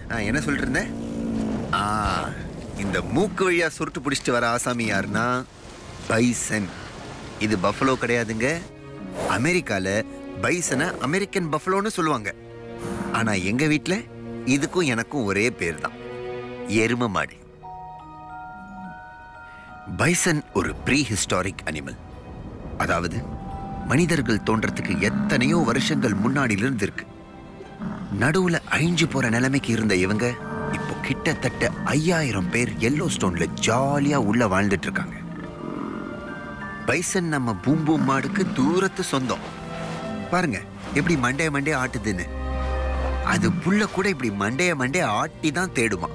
ஆ, என்ன சொல்லிட்டு இருந்தேன் ஆ இந்த மூக்கு வழியா சுருட்டு பிடிச்சிட்டு வர ஆசாமி யாருன்னா பைசன் இது பஃபலோ கிடையாதுங்க அமெரிக்கால பைசனை அமெரிக்கன் பஃபலோன்னு சொல்லுவாங்க ஆனா எங்க வீட்ல இதுக்கும் எனக்கும் ஒரே பேர் தான் எரும மாடு பைசன் ஒரு ப்ரீ ஹிஸ்டாரிக் அனிமல் அதாவது மனிதர்கள் தோன்றதுக்கு எத்தனையோ வருஷங்கள் முன்னாடியிலிருந்து இருக்கு நடுவுல அழிஞ்சு போற நிலைமைக்கு இருந்த இவங்க இப்போ கிட்டத்தட்ட ஐயாயிரம் பேர் எல்லோ ஸ்டோன்ல ஜாலியா உள்ள வாழ்ந்துட்டு இருக்காங்க பைசன் நம்ம பூம்பூ மாடுக்கு தூரத்து சொந்தம் பாருங்க எப்படி மண்டைய மண்டைய ஆட்டுதுன்னு அது புல்ல கூட இப்படி மண்டைய மண்டைய ஆட்டி தான் தேடுமா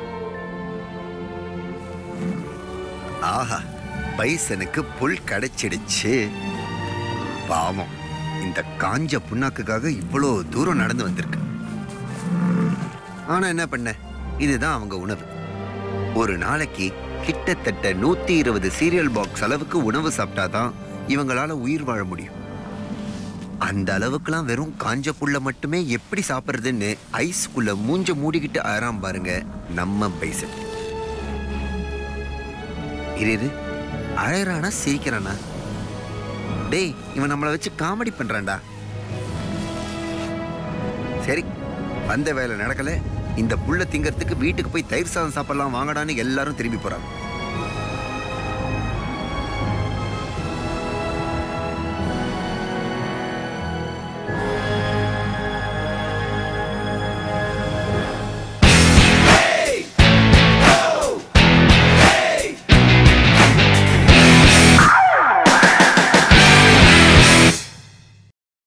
ஆஹா பைசனுக்கு புல் கிடைச்சிடுச்சு பாவம் இந்த காஞ்ச புண்ணாக்குக்காக இவ்வளோ தூரம் நடந்து வந்திருக்கு ஆனா என்ன பண்ண இதுதான் அவங்க உணவு ஒரு நாளைக்கு கிட்டத்தட்ட நூத்தி இருபது சீரியல் பாக்ஸ் அளவுக்கு உணவு சாப்பிட்டாதான் இவங்களால உயிர் வாழ முடியும் அந்த அளவுக்குலாம் வெறும் காஞ்ச புல்ல மட்டுமே எப்படி சாப்பிடுறதுன்னு ஐஸ்குள்ள மூஞ்ச மூடிக்கிட்டு ஆறாம் பாருங்க நம்ம பைசன் இரு இரு. அழறானா சிரிக்கிறானா டேய் இவன் நம்மளை வச்சு காமெடி பண்றான்டா சரி வந்த வேலை நடக்கல இந்த புல்ல திங்கறதுக்கு வீட்டுக்கு போய் தயிர் சாதம் சாப்பிடலாம் வாங்கடான்னு எல்லாரும் திரும்பி போறாங்க